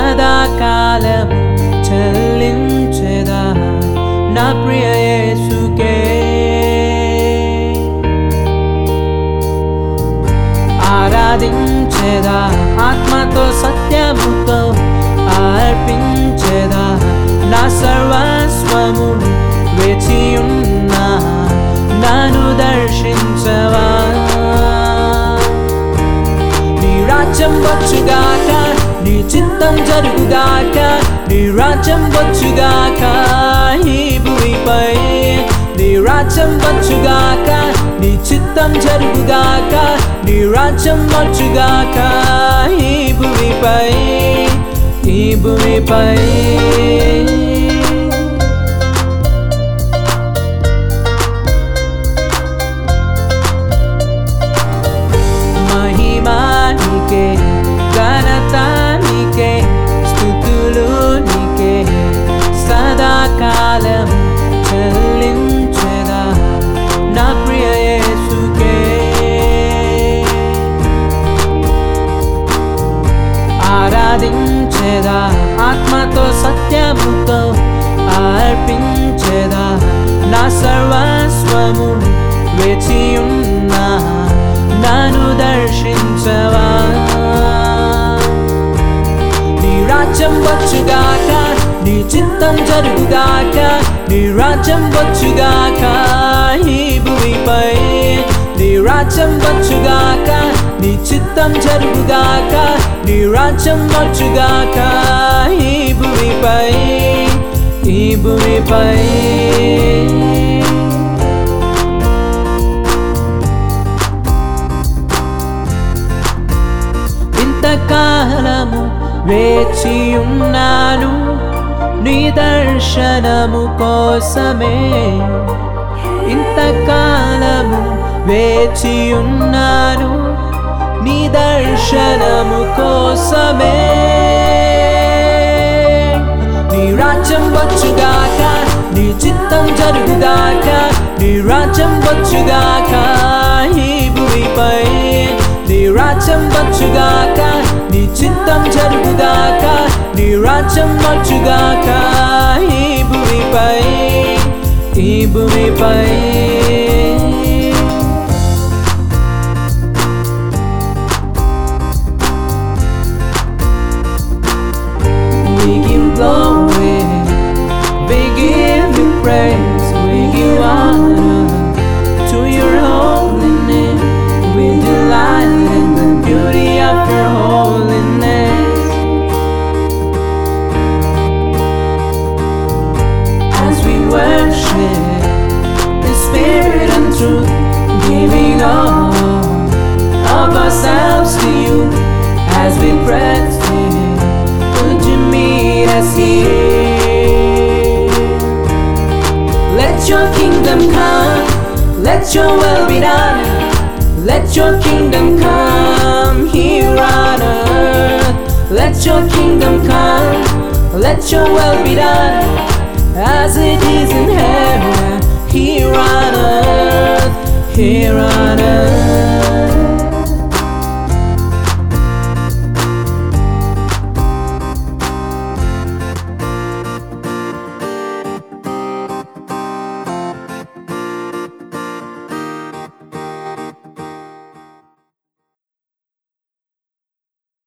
సదాకాలము చెల్లించెదా నా ప్రియ యేసుకే ఆరాధించేదా ఆత్మతో సత్యముతో అర్పించేదా నా సర్వస్వమును వేచి ఉన్నా నన్ను దర్శించవా నీ రాజ్యం వచ్చుగాక నీ చిత్తం జరుగుగాక నీ రాజ్యం వచ్చుగాక ఈ భూమిపై నీ రాజ్యం వచ్చుగాక నీ చిత్తం జరుగుగాక నీ రాజ్యం వచ్చుగాక ఈ భూమిపై ఈ భూమిపై మహిమానికే ఘనతానికే స్థుతులు నీకే సదాకాలం చెల్లించెదా నా ప్రియ యేసుకే ఆరాధించేదా ఆత్మతో సత్యముతో అర్పించేదా నా సర్వస్వమును వేచి ఉన్నా నన్ను దర్శించవా నీ రాజ్యం వచ్చుగాక నీ చిత్తం జరుగుగాక నీ రాజ్యం వచ్చుగాక ఈ భూమిపై నీ రాజ్యం వచ్చుగాక నీ చిత్తం జరుగుగాక నీ రాజ్యం వచ్చుగాక ఈ భూమిపై ఈ భూమిపై ఇంతకాలము వేచి ఉన్నాను నీ దర్శనము కోసమే ఇంతకాలము వేచి ఉన్నాను నీ దర్శనము కోసమే నీ రాజ్యం వచ్చుగాక నీ చిత్తం జరుగుగాక నీ రాజ్యం వచ్చుగాక ఈ భూమిపై నీ రాజ్యం వచ్చుగాక నీ చిత్తం జరుగుగాక నీ రాజ్యం వచ్చుగాక ఈ భూమిపై ఈ భూమిపై We give glory, we give you praise, we give honor to your holy name. We delight in the beauty of your holiness. As we worship in spirit and truth, giving all of ourselves to you as we press in. Would you meet us here? Let your kingdom come, let your will be done. Let your kingdom come here on earth. Let your kingdom come, let your will be done. As it is in heaven, here on earth, here on earth.